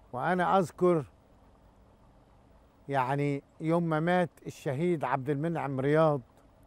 وانا اذكر يعني يوم ما مات الشهيد عبد المنعم رياض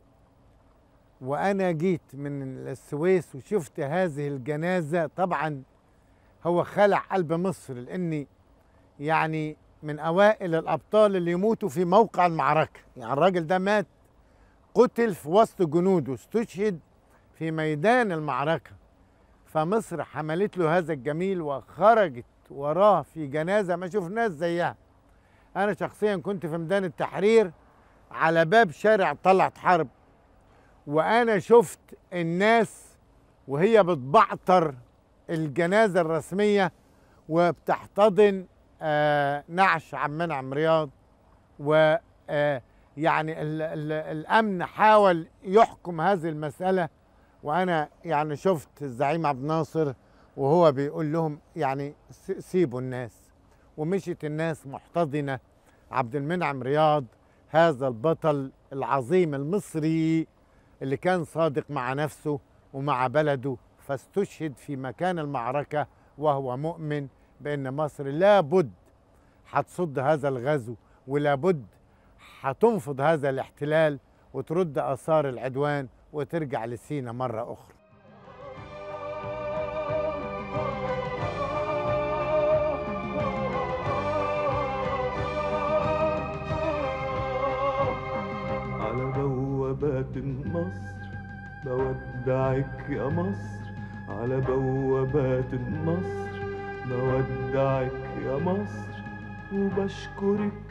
وانا جيت من السويس وشفت هذه الجنازه طبعا هو خلع قلب مصر لاني يعني من اوائل الابطال اللي يموتوا في موقع المعركه يعني الراجل ده مات قتل في وسط جنوده استشهد في ميدان المعركه فمصر حملت له هذا الجميل وخرجت وراه في جنازه ما شفناش زيها انا شخصيا كنت في ميدان التحرير على باب شارع طلعت حرب وانا شفت الناس وهي بتبعتر الجنازه الرسميه وبتحتضن آه نعش عم منعم رياض و آه يعني ال ال الامن حاول يحكم هذه المساله وانا يعني شفت الزعيم عبد الناصر وهو بيقول لهم يعني سيبوا الناس ومشيت الناس محتضنه عبد المنعم رياض هذا البطل العظيم المصري اللي كان صادق مع نفسه ومع بلده فاستشهد في مكان المعركه وهو مؤمن بان مصر لابد هتصد هذا الغزو ولابد هتنفض هذا الاحتلال وترد اثار العدوان وترجع لسينا مره اخرى على بوابات مصر بودعك يا مصر على بوابات مصر بودعك يا مصر وبشكرك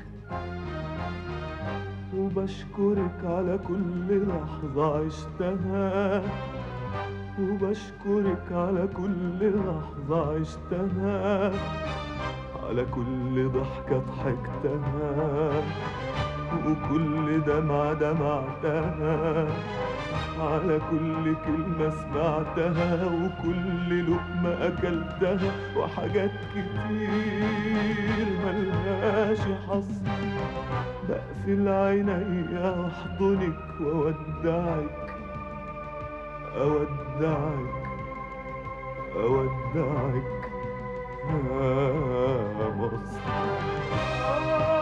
وبشكرك على كل لحظة عشتها وبشكرك على كل لحظة عشتها على كل ضحكة ضحكتها وكل دمعة دمعتها على كل كلمة سمعتها وكل لقمة أكلتها وحاجات كتير ملهاش حصر بقفل عيني أحضنك وأودعك أودعك أودعك يا مصر